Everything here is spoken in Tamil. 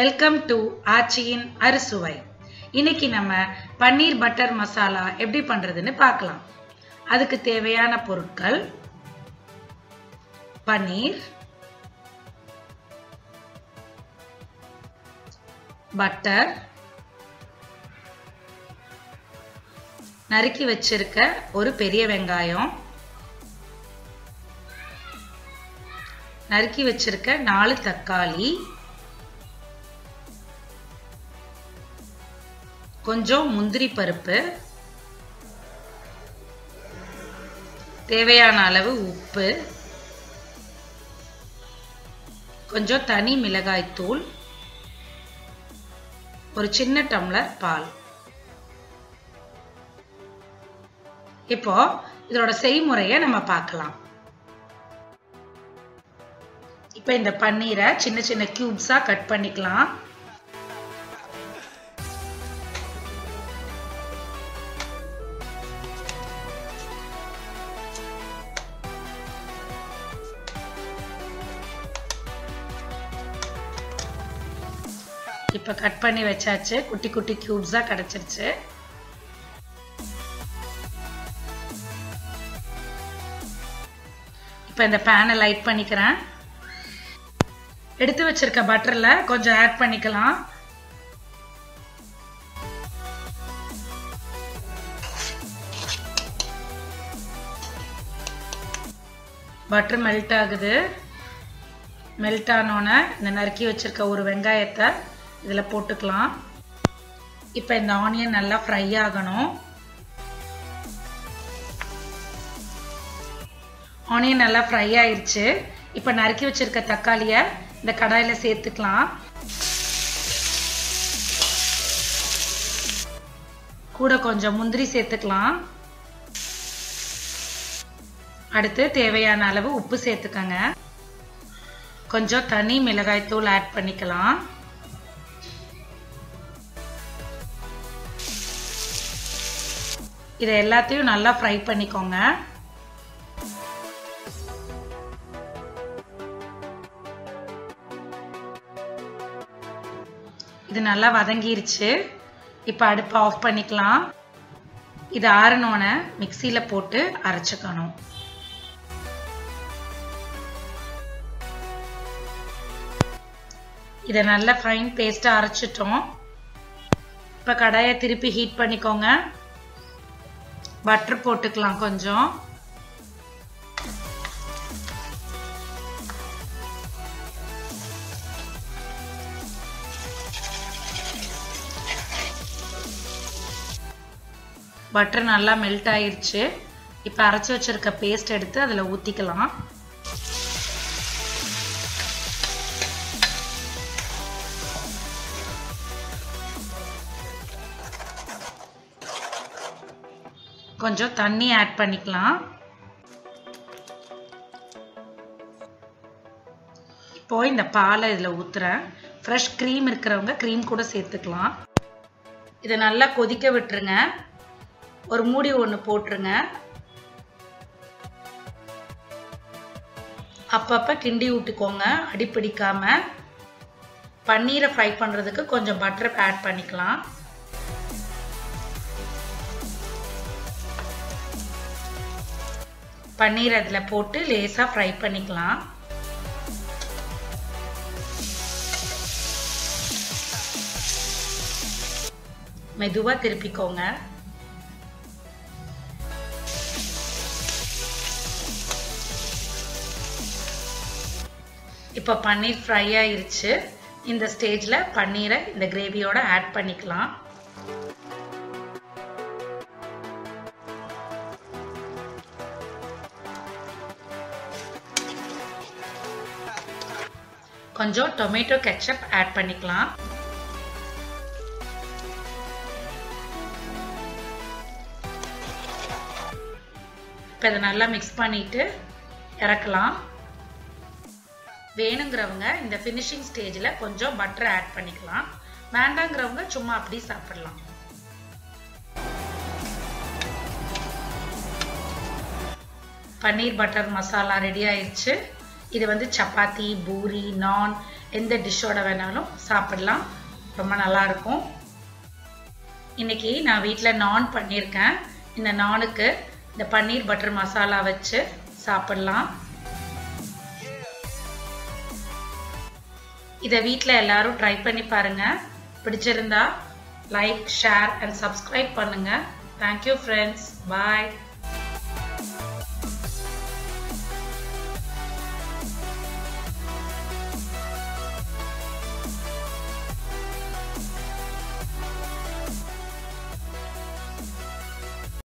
வெல்கம் டு ஆச்சியின் அறுசுவை இன்னைக்கு நம்ம பன்னீர் பட்டர் மசாலா எப்படி பண்றதுன்னு பார்க்கலாம் அதுக்கு தேவையான பொருட்கள் பன்னீர் பட்டர் நறுக்கி வச்சிருக்க ஒரு பெரிய வெங்காயம் நறுக்கி வச்சிருக்க நாலு தக்காளி கொஞ்சம் முந்திரி பருப்பு தேவையான அளவு உப்பு கொஞ்சம் தனி மிளகாய் தூள் ஒரு சின்ன டம்ளர் பால் இப்போ இதோட செய்முறையை நம்ம பார்க்கலாம் இப்போ இந்த பன்னீரை சின்ன சின்ன கியூப்ஸா கட் பண்ணிக்கலாம் இப்போ கட் பண்ணி வச்சாச்சு குட்டி குட்டி கியூப்ஸாக கிடச்சிருச்சு இப்போ இந்த பேனை லைட் பண்ணிக்கிறேன் எடுத்து வச்சிருக்க பட்டரில் கொஞ்சம் ஆட் பண்ணிக்கலாம் பட்டர் மெல்ட் ஆகுது மெல்ட் ஆனோன்னே இந்த நறுக்கி வச்சிருக்க ஒரு வெங்காயத்தை இதில் போட்டுக்கலாம் இப்போ இந்த ஆனியன் நல்லா ஃப்ரை ஆகணும் ஆனியன் நல்லா ஃப்ரை ஆயிடுச்சு இப்போ நறுக்கி வச்சிருக்க தக்காளியை இந்த கடாயில் சேர்த்துக்கலாம் கூட கொஞ்சம் முந்திரி சேர்த்துக்கலாம் அடுத்து தேவையான அளவு உப்பு சேர்த்துக்கங்க கொஞ்சம் தனி மிளகாய் தூள் ஆட் பண்ணிக்கலாம் இதை எல்லாத்தையும் நல்லா ஃப்ரை பண்ணிக்கோங்க இது நல்லா வதங்கிருச்சு இப்போ அடுப்பை ஆஃப் பண்ணிக்கலாம் இது ஆறணுன்னு மிக்சியில் போட்டு அரைச்சிக்கணும் இதை நல்லா ஃபைன் பேஸ்ட்டாக அரைச்சிட்டோம் இப்போ கடாயை திருப்பி ஹீட் பண்ணிக்கோங்க பட்டர் போட்டுக்கலாம் கொஞ்சம் பட்டர் நல்லா மெல்ட் ஆயிருச்சு இப்போ அரைச்சி வச்சிருக்க பேஸ்ட் எடுத்து அதில் ஊற்றிக்கலாம் கொஞ்சம் தண்ணி ஆட் பண்ணிக்கலாம் இப்போ இந்த பாலை இதில் ஊற்றுறேன் ஃப்ரெஷ் க்ரீம் இருக்கிறவங்க க்ரீம் கூட சேர்த்துக்கலாம் இதை நல்லா கொதிக்க விட்டுருங்க ஒரு மூடி ஒன்று போட்டுருங்க அப்பப்போ கிண்டி விட்டுக்கோங்க அடிப்பிடிக்காம பன்னீரை ஃப்ரை பண்ணுறதுக்கு கொஞ்சம் பட்டர் ஆட் பண்ணிக்கலாம் பன்னீர் அதில் போட்டு லேசாக ஃப்ரை பண்ணிக்கலாம் மெதுவாக திருப்பிக்கோங்க இப்போ பன்னீர் ஃப்ரை ஆயிருச்சு இந்த ஸ்டேஜில் பன்னீரை இந்த கிரேவியோட ஆட் பண்ணிக்கலாம் கொஞ்சம் டொமேட்டோ கெச்சப் ஆட் பண்ணிக்கலாம் இப்போ இதை நல்லா மிக்ஸ் பண்ணிட்டு இறக்கலாம் வேணுங்கிறவங்க இந்த ஃபினிஷிங் ஸ்டேஜில் கொஞ்சம் பட்டர் ஆட் பண்ணிக்கலாம் வேண்டாங்கிறவங்க சும்மா அப்படி சாப்பிடலாம் பன்னீர் பட்டர் மசாலா ரெடி ஆயிடுச்சு இது வந்து சப்பாத்தி பூரி நான் எந்த டிஷ்ஷோட வேணாலும் சாப்பிடலாம் ரொம்ப நல்லா இருக்கும் இன்னைக்கு நான் வீட்டில் நான் பண்ணியிருக்கேன் இந்த நானுக்கு இந்த பன்னீர் பட்டர் மசாலா வச்சு சாப்பிடலாம் இதை வீட்டில் எல்லாரும் ட்ரை பண்ணி பாருங்க பிடிச்சிருந்தா லைக் ஷேர் அண்ட் சப்ஸ்கிரைப் பண்ணுங்க தேங்க்யூ ஃப்ரெண்ட்ஸ் பாய்